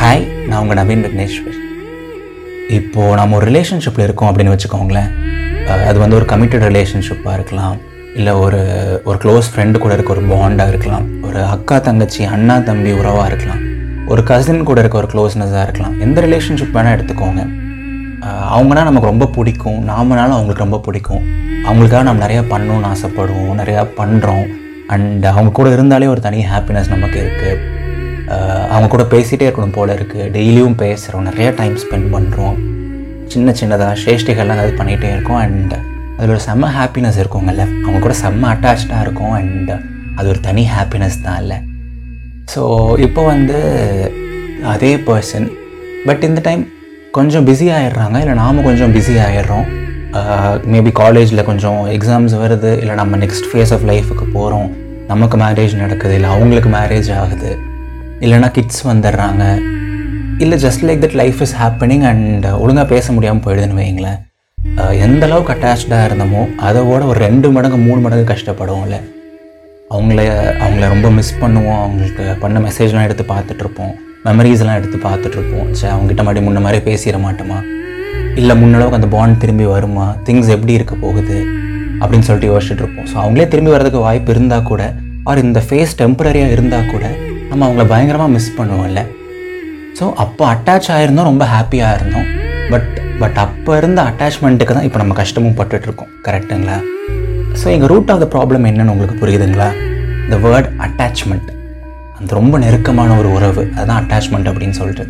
hi நான் உங்கள் நவீன் விக்னேஸ்வர் இப்போது நம்ம ஒரு ரிலேஷன்ஷிப்பில் இருக்கோம் அப்படின்னு வச்சுக்கோங்களேன் அஹ் அது வந்து ஒரு கமிட்டட் ரிலேஷன்ஷிப்பாக இருக்கலாம் இல்லை ஒரு ஒரு க்ளோஸ் ஃப்ரெண்டு கூட இருக்க ஒரு பாண்டாக இருக்கலாம் ஒரு அக்கா தங்கச்சி அண்ணா தம்பி உறவாக இருக்கலாம் ஒரு கசின் கூட இருக்க ஒரு க்ளோஸ்னஸாக இருக்கலாம் எந்த ரிலேஷன்ஷிப் வேணால் எடுத்துக்கோங்க அஹ் அவங்கன்னா நமக்கு ரொம்ப பிடிக்கும் நாமனாலும் அவங்களுக்கு ரொம்ப பிடிக்கும் அவங்களுக்காக நம்ம நிறையா பண்ணணும்னு ஆசைப்படுவோம் நிறையா பண்ணுறோம் அண்ட் அவங்க கூட இருந்தாலே ஒரு தனி ஹாப்பினஸ் நமக்கு இருக்குது அவங்க கூட பேசிகிட்டே இருக்கணும் போல் இருக்குது டெய்லியும் பேசுகிறோம் நிறைய டைம் ஸ்பெண்ட் பண்ணுறோம் சின்ன சின்னதாக சேஷ்டிகள்லாம் ஏதாவது பண்ணிகிட்டே இருக்கோம் அண்ட் அதில் ஒரு செம்ம ஹாப்பினஸ் இருக்குங்கல்ல அவங்க கூட செம்ம அட்டாச்சாக இருக்கும் அண்ட் அது ஒரு தனி ஹாப்பினஸ் தான் இல்லை ஸோ இப்போ வந்து அதே பர்சன் பட் இந்த டைம் கொஞ்சம் பிஸி ஆயிடுறாங்க இல்லை நாம் கொஞ்சம் பிஸி ஆயிடுறோம் மேபி காலேஜில் கொஞ்சம் எக்ஸாம்ஸ் வருது இல்லை நம்ம நெக்ஸ்ட் ஃபேஸ் ஆஃப் லைஃபுக்கு போகிறோம் நமக்கு மேரேஜ் நடக்குது இல்லை அவங்களுக்கு மேரேஜ் ஆகுது இல்லைன்னா கிட்ஸ் வந்துடுறாங்க இல்லை just like that life is happening and ஒழுங்காக பேச முடியாமல் போயிடுதுன்னு வைங்களேன் அஹ் எந்த அளவுக்கு அட்டாச்சாக இருந்தோமோ அதோட ஒரு ரெண்டு மடங்கு மூணு மடங்கு கஷ்டப்படுவோம்ல அவங்கள அவங்கள ரொம்ப மிஸ் பண்ணுவோம் அவங்களுக்கு பண்ண மெசேஜ்லாம் எடுத்து பார்த்துட்ருப்போம் மெமரிஸ்லாம் எடுத்து பார்த்துட்ருப்போம் சரி அவங்ககிட்ட மறுபடியும் முன்ன மாதிரி பேசிட மாட்டோமா இல்லை முன்னளவுக்கு அந்த பாண்ட் திரும்பி வருமா திங்ஸ் எப்படி இருக்க போகுது அப்படின்னு சொல்லிட்டு யோசிச்சுட்டு இருப்போம் ஸோ அவங்களே திரும்பி வரதுக்கு வாய்ப்பு இருந்தால் கூட ஆர் இந்த ஃபேஸ் டெம்பரரியாக இருந்தால் கூட நம்ம அவங்கள பயங்கரமாக மிஸ் பண்ணுவோம்ல ஸோ அப்போ அட்டாச் ஆகிருந்தோம் ரொம்ப ஹாப்பியாக இருந்தோம் பட் பட் அப்போ இருந்த அட்டாச்மெண்ட்டுக்கு தான் இப்போ நம்ம கஷ்டமும் பட்டுட்டு இருக்கோம் கரெக்டுங்களா ஸோ எங்கள் ரூட் ஆஃப் த ப்ராப்ளம் என்னன்னு உங்களுக்கு புரியுதுங்களா த வேர்ட் அட்டாச்மெண்ட் அந்த ரொம்ப நெருக்கமான ஒரு உறவு அதுதான் அட்டாச்மெண்ட் அப்படின்னு சொல்கிறது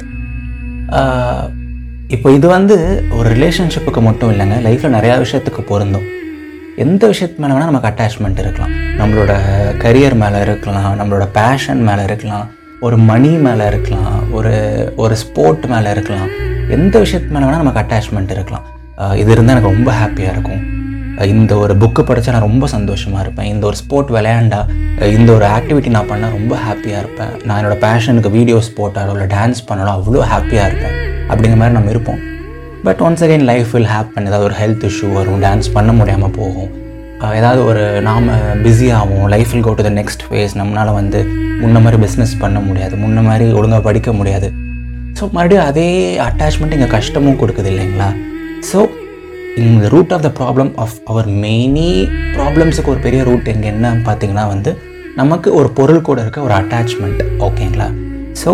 இப்போ இது வந்து ஒரு ரிலேஷன்ஷிப்புக்கு மட்டும் இல்லைங்க லைஃப்பில் நிறையா விஷயத்துக்கு பொருந்தும் எந்த விஷயத்து மேலே வேணால் நமக்கு அட்டாச்மெண்ட் இருக்கலாம் நம்மளோட கரியர் மேலே இருக்கலாம் நம்மளோட பேஷன் மேலே இருக்கலாம் ஒரு மணி மேலே இருக்கலாம் ஒரு ஒரு ஸ்போர்ட் மேலே இருக்கலாம் எந்த விஷயத்து மேலே வேணால் நமக்கு அட்டாச்மெண்ட் இருக்கலாம் ஆஹ் இது இருந்தால் எனக்கு ரொம்ப ஹாப்பியாக இருக்கும் ஆஹ் இந்த ஒரு புக்கு படித்தா நான் ரொம்ப சந்தோஷமாக இருப்பேன் இந்த ஒரு ஸ்போர்ட் விளையாண்டா ஆஹ் இந்த ஒரு ஆக்டிவிட்டி நான் பண்ணால் ரொம்ப ஹாப்பியாக இருப்பேன் நான் என்னோடய பேஷனுக்கு வீடியோஸ் போட்டாலோ இல்லை டான்ஸ் பண்ணாலும் அவ்வளோ ஹாப்பியாக இருப்பேன் அப்படிங்கிற மாதிரி நம்ம இருப்போம் but once again life will happen ஏதாவது ஒரு ஹெல்த் இஷ்யூ வரும் டான்ஸ் பண்ண முடியாமல் போகும் ஆஹ் ஏதாவது ஒரு நாம் பிஸி ஆகும் life will go to the next phase நம்மளால் வந்து முன்ன மாதிரி பிஸ்னஸ் பண்ண முடியாது முன்ன மாதிரி ஒழுங்காக படிக்க முடியாது ஸோ மறுபடியும் அதே அட்டாச்மெண்ட் இங்கே கஷ்டமும் கொடுக்குது இல்லைங்களா ஸோ இந்த root of the problem of our main ப்ராப்ளம்ஸுக்கு ஒரு பெரிய ரூட் எங்கே என்ன பார்த்தீங்கன்னா வந்து நமக்கு ஒரு பொருள் கூட இருக்க ஒரு அட்டாச்மெண்ட் ஓகேங்களா ஸோ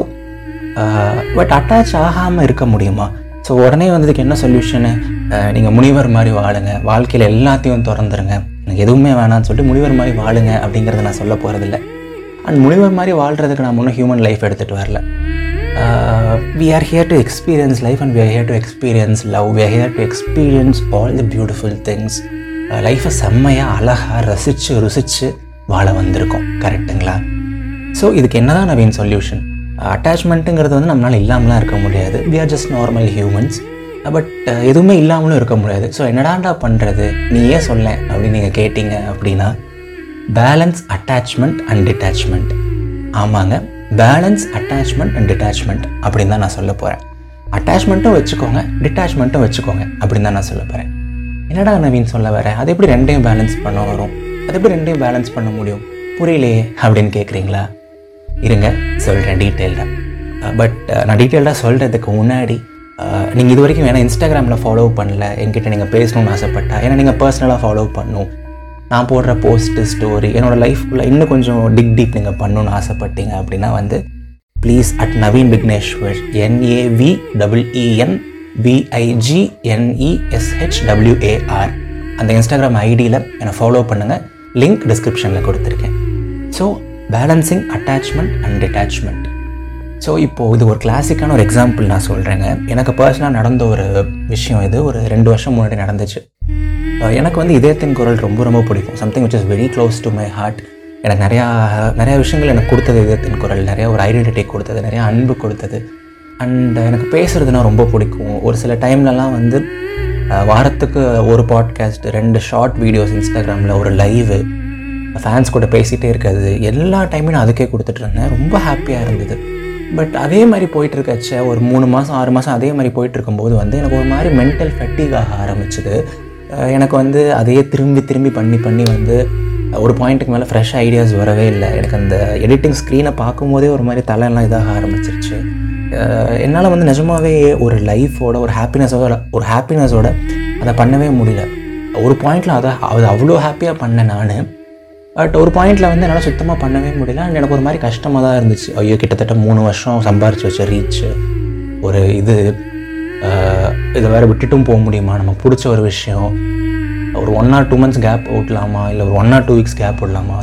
பட் அட்டாச் ஆகாமல் இருக்க முடியுமா ஸோ உடனே வந்ததுக்கு என்ன சொல்யூஷனு நீங்கள் முனிவர் மாதிரி வாழுங்க வாழ்க்கையில் எல்லாத்தையும் திறந்துருங்க எனக்கு எதுவுமே வேணாம்னு சொல்லிட்டு முனிவர் மாதிரி வாழுங்க அப்படிங்கிறத நான் சொல்ல போகிறதில்ல அண்ட் முனிவர் மாதிரி வாழ்கிறதுக்கு நான் முன்னும் ஹியூமன் லைஃப் எடுத்துகிட்டு வரல we are here to experience life and we are here to experience love we are here to experience all the beautiful things லைஃப்பை செம்மையாக அழகாக ரசித்து ருசித்து வாழ வந்திருக்கோம் கரெக்டுங்களா ஸோ இதுக்கு என்ன தான் நவீன் சொல்யூஷன் அட்டாச்மெண்ட்டுங்கிறது வந்து நம்மளால் இல்லாமலாம் இருக்க முடியாது we are just normal humans but எதுவுமே இல்லாமலும் இருக்க முடியாது ஸோ என்னடாண்டா பண்ணுறது நீ ஏன் சொல்ல அப்படின்னு நீங்கள் கேட்டிங்க அப்படின்னா பேலன்ஸ் அட்டாச்மெண்ட் அண்ட் டிட்டாச்மெண்ட் ஆமாங்க பேலன்ஸ் அட்டாச்மெண்ட் அண்ட் டிட்டாச்மெண்ட் அப்படின்னு தான் நான் சொல்ல போகிறேன் அட்டாச்மெண்ட்டும் வச்சுக்கோங்க டிட்டாச்மெண்ட்டும் வச்சுக்கோங்க அப்படின்னு தான் நான் சொல்ல போகிறேன் என்னடா நவீன் சொல்ல வரேன் அது எப்படி ரெண்டையும் பேலன்ஸ் பண்ண வரும் அது எப்படி ரெண்டையும் பேலன்ஸ் பண்ண முடியும் புரியலையே அப்படின்னு கேட்குறீங்களா இருங்க சொல்கிறேன் டீட்டெயில்டாக பட் நான் டீட்டெயில்டாக சொல்கிறதுக்கு முன்னாடி நீங்கள் இது வரைக்கும் வேணால் இன்ஸ்டாகிராமில் ஃபாலோ பண்ணல என்கிட்ட நீங்கள் பேசணும்னு ஆசைப்பட்டா ஏன்னா நீங்கள் பர்சனலாக ஃபாலோ பண்ணணும் நான் போடுற போஸ்ட்டு ஸ்டோரி என்னோடய லைஃப்குள்ளே இன்னும் கொஞ்சம் டிக் டீப் நீங்கள் பண்ணணும்னு ஆசைப்பட்டீங்க அப்படின்னா வந்து please at Naveen Vigneshwar N A V double E N பிஐஜிஎன்இஎஸ்ஹெச் WAR அந்த இன்ஸ்டாகிராம் ஐடியில் என்னை ஃபாலோ பண்ணுங்கள் லிங்க் டிஸ்கிரிப்ஷனில் கொடுத்துருக்கேன் so balancing attachment and detachment so இப்போது இது ஒரு கிளாசிக்கான ஒரு எக்ஸாம்பிள் நான் சொல்கிறேங்க எனக்கு பர்சனலாக நடந்த ஒரு விஷயம் இது ஒரு ரெண்டு வருஷம் முன்னாடி நடந்துச்சு அஹ் எனக்கு வந்து இதயத்தின் குரல் ரொம்ப ரொம்ப பிடிக்கும் something which is very close to my heart எனக்கு நிறையா நிறையா விஷயங்கள் எனக்கு கொடுத்தது இதயத்தின் குரல் நிறையா ஒரு ஐடென்டிட்டி கொடுத்தது நிறையா அன்பு கொடுத்தது அண்ட் எனக்கு பேசுகிறதுனா ரொம்ப பிடிக்கும் ஒரு சில டைம்லலாம் வந்து அஹ் வாரத்துக்கு ஒரு பாட்காஸ்ட் ரெண்டு ஷார்ட் வீடியோஸ் இன்ஸ்டாகிராமில் ஒரு லைவு ஃபேன்ஸ் கூட பேசிகிட்டே இருக்கிறது எல்லா டைமும் நான் அதுக்கே கொடுத்துட்டு இருந்தேன் ரொம்ப ஹாப்பியாக இருந்தது பட் அதே மாதிரி போயிட்டு இருக்கச்ச ஒரு மூணு மாதம் ஆறு மாதம் அதே மாதிரி போயிட்டு இருக்கும்போது வந்து எனக்கு ஒரு மாதிரி மென்டல் ஃபட்டிக் ஆக ஆரம்பிச்சுது அஹ் எனக்கு வந்து அதையே திரும்பி திரும்பி பண்ணி பண்ணி வந்து ஒரு பாயிண்ட்டுக்கு மேலே ஃப்ரெஷ் ஐடியாஸ் வரவே இல்லை எனக்கு அந்த எடிட்டிங் ஸ்க்ரீனை பார்க்கும்போதே ஒரு மாதிரி தலையெல்லாம் இதாக ஆரம்பிச்சிருச்சு என்னால் வந்து நிஜமாவே ஒரு லைஃபோட ஒரு ஹாப்பினஸோட ஒரு ஹாப்பினஸோட அதை பண்ணவே முடியல ஒரு பாயிண்டில் அதை அது அவ்வளோ ஹாப்பியாக பண்ணேன் நான் பட் ஒரு பாயிண்டில் வந்து என்னால் சுத்தமாக பண்ணவே முடியல அண்ட் எனக்கு ஒரு மாதிரி கஷ்டமாக தான் இருந்துச்சு ஐயோ கிட்டத்தட்ட மூணு வருஷம் சம்பாரிச்சு வச்ச ரீச் ஒரு இது ஆஹ், இதை வேறு விட்டுட்டும் போக முடியுமா நமக்கு பிடிச்ச ஒரு விஷயம் ஒரு one or two months gap விடலாமா இல்லை ஒரு one or two weeks gap விடலாமா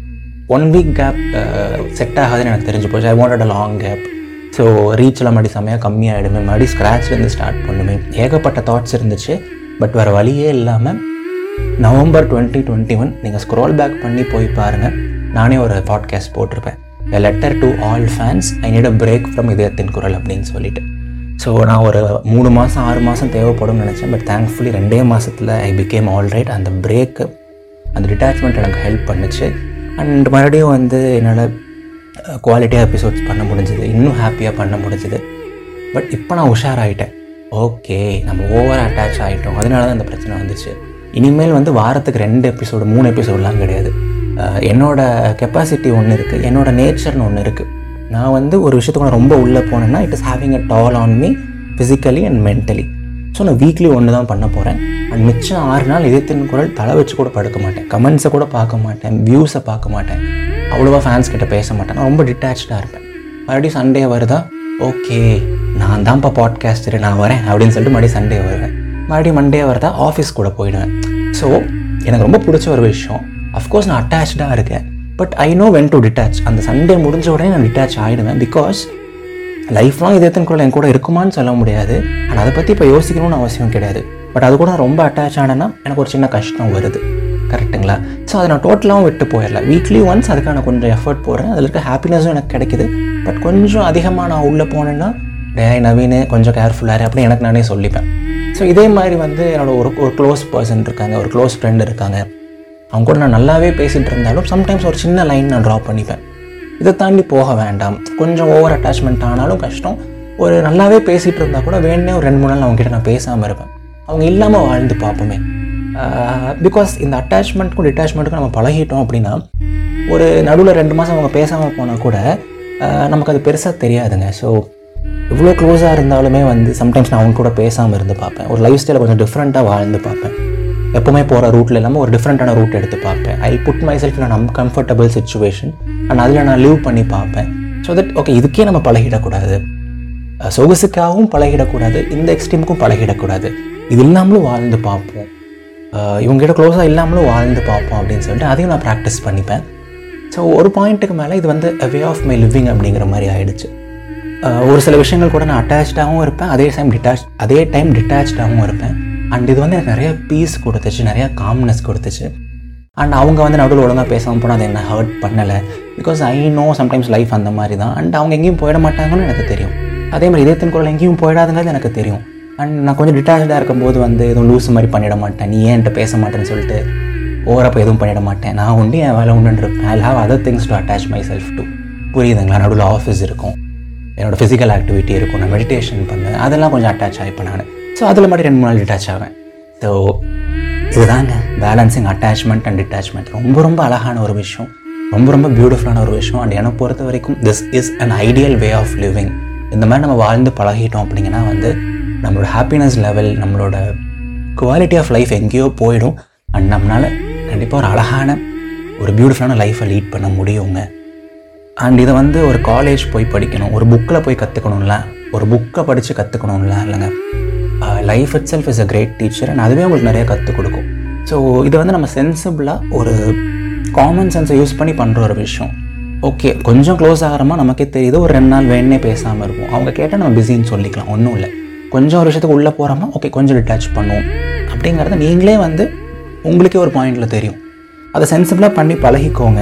ஒன் வீக் கேப் செட் ஆகாதுன்னு எனக்கு தெரிஞ்சு போச்சு I wanted a long gap so ரீச்செல்லாம் மறுபடி செம்மையாக கம்மியாகிடுமே மறுபடி ஸ்க்ராட்ச்லேருந்து ஸ்டார்ட் பண்ணுமே ஏகப்பட்ட தாட்ஸ் இருந்துச்சு பட் வேறு வழியே இல்லாமல் நவம்பர் டுவெண்ட்டி டுவெண்ட்டி ஒன் நீங்கள் ஸ்க்ரோல் பேக் பண்ணி போய் பாருங்கள் நானே ஒரு பாட்காஸ்ட் போட்டிருப்பேன் a letter to all fans I need a break from இதயத்தின் குரல் அப்படின்னு சொல்லிட்டு ஸோ நான் ஒரு மூணு மாதம் ஆறு மாதம் தேவைப்படும்னு நினச்சேன் பட் தேங்க்ஃபுல்லி ரெண்டே மாதத்தில் ஐ பிகேம் ஆல் ரைட் அந்த பிரேக்கு அந்த டிட்டாச்மெண்ட் எனக்கு ஹெல்ப் பண்ணுச்சு அண்ட் மறுபடியும் வந்து என்னால் குவாலிட்டியாக எபிசோட்ஸ் பண்ண முடிஞ்சது இன்னும் ஹாப்பியாக பண்ண முடிஞ்சது பட் இப்போ நான் உஷாராயிட்டேன் ஓகே நம்ம ஓவர் அட்டாச் ஆகிட்டோம் அதனால தான் இந்த பிரச்சனை வந்துச்சு இனிமேல் வந்து வாரத்துக்கு ரெண்டு எபிசோடு மூணு எபிசோடெலாம் கிடையாது அஹ் என்னோட கெப்பாசிட்டி ஒன்று இருக்குது என்னோட நேச்சர்னு ஒன்று இருக்குது நான் வந்து ஒரு விஷயத்துக்கு ரொம்ப உள்ளே போனேன்னா it is having a toll on me physically and mentally so நான் வீக்லி ஒன்று தான் பண்ண போகிறேன் அண்ட் மிச்சம் ஆறு நாள் இதயத்தின் குரல் தலை வச்சு கூட படுக்க மாட்டேன் கமெண்ட்ஸை கூட பார்க்க மாட்டேன் வியூஸை பார்க்க மாட்டேன் அவ்வளோவா ஃபேன்ஸ் கிட்ட பேச மாட்டேன் நான் ரொம்ப டிட்டாச்சாக இருப்பேன் மறுபடியும் சண்டே வருதா ஓகே நான் தான்ப்பா பாட்காஸ்டர் நான் வரேன் அப்படின்னு சொல்லிட்டு மறுபடியும் சண்டே வருவேன் மறுபடியும் மண்டே வருதா ஆஃபீஸ் கூட போயிடுவேன் ஸோ எனக்கு ரொம்ப பிடிச்ச ஒரு விஷயம் அஃப்கோர்ஸ் நான் அட்டாச்சாக இருக்கேன் but I know when to detach அந்த சண்டே முடிஞ்ச உடனே நான் டிட்டாச் ஆகிடுவேன் பிகாஸ் லைஃப் லாங் இதயத்தின் குரல் என் கூட இருக்குமான்னு சொல்ல முடியாது ஆனால் அதை பற்றி இப்போ யோசிக்கணும்னு அவசியம் கிடையாது பட் அது கூட நான் ரொம்ப அட்டாச் ஆனேன்னா எனக்கு ஒரு சின்ன கஷ்டம் வருது கரெக்ட்டுங்களா ஸோ அதை நான் டோட்டலாகவும் விட்டு போயிடல வீக்லி ஒன்ஸ் அதுக்கான கொஞ்சம் எஃபர்ட் போடுறேன் அதில் இருக்க ஹாப்பினஸும் எனக்கு கிடைக்குது பட் கொஞ்சம் அதிகமாக நான் உள்ளே போனேன்னா டே நவீன் கொஞ்சம் கேர்ஃபுல்லாக அப்படின்னு எனக்கு நானே சொல்லிப்பேன் ஸோ இதே மாதிரி வந்து என்னோட ஒரு ஒரு க்ளோஸ் பர்சன் இருக்காங்க ஒரு க்ளோஸ் ஃப்ரெண்ட் இருக்காங்க அவங்க கூட நான் நல்லாவே பேசிகிட்டு இருந்தாலும் சம்டைம்ஸ் ஒரு சின்ன லைன் நான் ட்ரா பண்ணிப்பேன் இதை தாண்டி போக வேண்டாம் கொஞ்சம் ஓவர் அட்டாச்மெண்ட் ஆனாலும் கஷ்டம் ஒரு நல்லாவே பேசிகிட்டு இருந்தால் கூட வேணே ஒரு ரெண்டு மூணு நாள் அவங்க கிட்ட நான் பேசாமல் இருப்பேன் அவங்க இல்லாமல் வாழ்ந்து பார்ப்போமே பிகாஸ் இந்த அட்டாச்மெண்ட்க்கும் டிட்டாச்மெண்ட்டுக்கும் நம்ம பழகிட்டோம் அப்படின்னா ஒரு நடுவில் ரெண்டு மாதம் அவங்க பேசாமல் போனால் கூட ஆஹ் நமக்கு அது பெருசாக தெரியாதுங்க ஸோ இவ்வளோ க்ளோஸாக இருந்தாலுமே வந்து சம்டைம்ஸ் நான் அவங்க கூட பேசாமல் இருந்து பார்ப்பேன் ஒரு லைஃப் ஸ்டைலை கொஞ்சம் டிஃப்ரெண்ட்டாக வாழ்ந்து பார்ப்பேன் எப்போவுமே போகிற ரூட்டில் இல்லாமல் ஒரு டிஃப்ரெண்ட்டான ரூட் எடுத்து பார்ப்பேன் ஐ புட் மை செல்ஃப் நான் அன்கம்ஃபர்டபுள் சுச்சுவேஷன் அண்ட் அதில் நான் லீவ் பண்ணி பார்ப்பேன் ஸோ தட் ஓகே இதுக்கே நம்ம பழகிடக்கூடாது அஹ் சொகுசுக்காகவும் பழகிடக்கூடாது இந்த எக்ஸ்ட்ரீமுக்கும் பழகிடக்கூடாது இது இல்லாமலும் வாழ்ந்து பார்ப்போம் அஹ் இவங்ககிட்ட க்ளோஸாக இல்லாமலும் வாழ்ந்து பார்ப்போம் அப்படின்னு சொல்லிட்டு அதையும் நான் ப்ராக்டிஸ் பண்ணிப்பேன் ஸோ ஒரு பாயிண்ட்டுக்கு மேலே இது வந்து வே ஆஃப் மை லிவிங் அப்படிங்கிற மாதிரி ஆயிடுச்சு அஹ் ஒரு சில விஷயங்கள் கூட நான் அட்டாச்சாகவும் இருப்பேன் அதே டைம் டிட்டாச் அதே டைம் டிட்டாச்சாகவும் இருப்பேன் அண்ட் இது வந்து எனக்கு நிறைய பீஸ் கொடுத்துச்சு நிறைய காம்னஸ் கொடுத்துச்சு அண்ட் அவங்க வந்து நடுவில் ஒழுங்காக பேசாமல் போனால் அது என்ன ஹர்ட் பண்ணலை because I know sometimes life அந்த மாதிரி தான் அண்ட் அவங்க எங்கேயும் போயிட மாட்டாங்கன்னு எனக்கு தெரியும் அதே மாதிரி இதயத்தின் குரல் எங்கேயும் போயிடாதுங்கிறது எனக்கு தெரியும் அண்ட் நான் கொஞ்சம் டிட்டாச்சாக இருக்கும்போது வந்து எதுவும் லூஸ் மாதிரி பண்ணிட மாட்டேன் நீ ஏன் என்கிட்ட பேச மாட்டேன்னு சொல்லிட்டு ஓவராக எதுவும் பண்ணிட மாட்டேன் நான் உண்டு என் வேலை உண்டுன்னு இருப்பேன் I have other things to attach myself to புரியுதுங்களா நடுவில் ஆஃபீஸ் இருக்கும் என்னோட ஃபிசிக்கல் ஆக்டிவிட்டி இருக்கும் நான் மெடிடேஷன் பண்ணேன் அதெல்லாம் கொஞ்சம் அட்டாச் ஆகிப்பேன் நான் ஸோ அதில் மட்டும் ரெண்டு மூணு நாள் டிட்டாச் ஆவேன் ஸோ இதுதாங்க பேலன்சிங் அட்டாச்மெண்ட் அண்ட் டிட்டாச்மெண்ட் ரொம்ப ரொம்ப அழகான ஒரு விஷயம் ரொம்ப ரொம்ப பியூட்டிஃபுல்லான ஒரு விஷயம் அண்ட் என்னை பொறுத்த வரைக்கும் this is an ideal way of living இந்த மாதிரி நம்ம வாழ்ந்து பழகிட்டோம் அப்படிங்கன்னா வந்து நம்மளோட ஹாப்பினஸ் லெவல் நம்மளோட குவாலிட்டி ஆஃப் லைஃப் எங்கேயோ போயிடும் அண்ட் நம்மளால் கண்டிப்பாக ஒரு அழகான ஒரு பியூட்டிஃபுல்லான லைஃப்பை லீட் பண்ண முடியுங்க அண்ட் இதை வந்து ஒரு காலேஜ் போய் படிக்கணும் ஒரு புக்கில் போய் கற்றுக்கணும்ல ஒரு புக்கை படித்து கற்றுக்கணும்ல இல்லைங்க life itself is a great teacher and அதுவே உங்களுக்கு நிறைய கற்றுக் கொடுக்கும் ஸோ இதை வந்து நம்ம சென்சிபிளாக ஒரு காமன் சென்ஸை யூஸ் பண்ணி பண்ணுற ஒரு விஷயம் ஓகே கொஞ்சம் க்ளோஸ் ஆகிறோமா நமக்கே தெரியுது ஒரு ரெண்டு நாள் வேணே பேசாமல் இருப்போம் அவங்க கேட்டால் நம்ம பிஸின்னு சொல்லிக்கலாம் ஒன்றும் இல்லை கொஞ்சம் ஒரு விஷயத்துக்கு உள்ளே போகிறோமா ஓகே கொஞ்சம் டிட்டாச் பண்ணுவோம் அப்படிங்கிறத நீங்களே வந்து உங்களுக்கே ஒரு பாயிண்டில் தெரியும் அதை சென்சிபிளாக பண்ணி பழகிக்கோங்க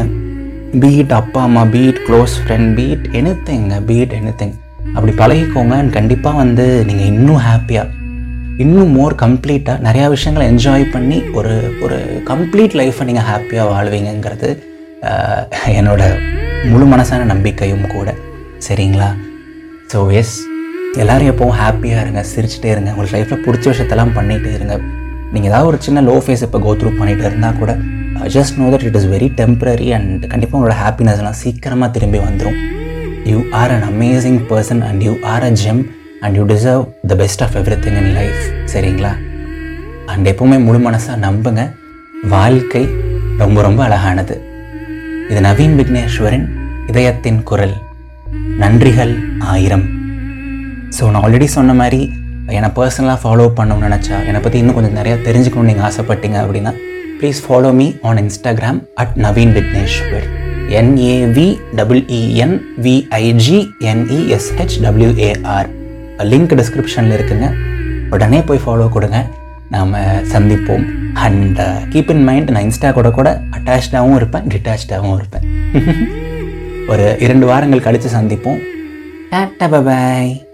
பீட் அப்பா அம்மா be it close friend be it anything be it anything அப்படி பழகிக்கோங்க அண்ட் கண்டிப்பாக வந்து நீங்கள் இன்னும் ஹாப்பியாக இன்னும் மோர் கம்ப்ளீட்டாக நிறையா விஷயங்களை என்ஜாய் பண்ணி ஒரு ஒரு கம்ப்ளீட் லைஃப்பை நீங்கள் ஹாப்பியாக வாழ்வீங்கங்கிறது ஆஹ், என்னோட முழு மனசான நம்பிக்கையும் கூட சரிங்களா ஸோ எஸ் எல்லாரும் எப்போவும் ஹாப்பியாக இருங்க சிரிச்சிட்டே இருங்க உங்களுக்கு லைஃப்பில் பிடிச்ச விஷயத்தெல்லாம் பண்ணிகிட்டே இருங்க நீங்கள் ஏதாவது ஒரு சின்ன லோ ஃபேஸ் இப்போ கோ த்ரூ பண்ணிட்டு இருந்தால் கூட just know that it is very temporary and கண்டிப்பாக உங்களோட ஹாப்பினஸ்லாம் சீக்கிரமாக திரும்பி வந்துடும் you are an amazing person and you are a gem and you deserve the best of everything in life சரிங்களா அண்ட் எப்பவுமே முழு மனசாக நம்புங்க வாழ்க்கை ரொம்ப ரொம்ப அழகானது இது நவீன் விக்னேஸ்வரின் இதயத்தின் குரல் நன்றிகள் ஆயிரம் ஸோ நான் ஆல்ரெடி சொன்ன மாதிரி என்னை பர்சனலாக ஃபாலோ பண்ணணும்னு நினச்சா என்னை பற்றி இன்னும் கொஞ்சம் நிறையா தெரிஞ்சுக்கணும்னு நீங்கள் ஆசைப்பட்டீங்க அப்படின்னா please follow me on Instagram at Naveen Vigneshwar N A V double E N V I G N E S H W A R link டிஸ்கிரிப்ஷனில் இருக்குங்க உடனே போய் ஃபாலோ கொடுங்க நாம் சந்திப்போம் அண்ட் கீப் இன் மைண்ட் நான் இன்ஸ்டா கூட கூட அட்டாச்சாகவும் இருப்பேன் டிட்டாச்சாகவும் இருப்பேன் ஒரு இரண்டு வாரங்கள் கழித்து சந்திப்போம் டாட்டா பாய்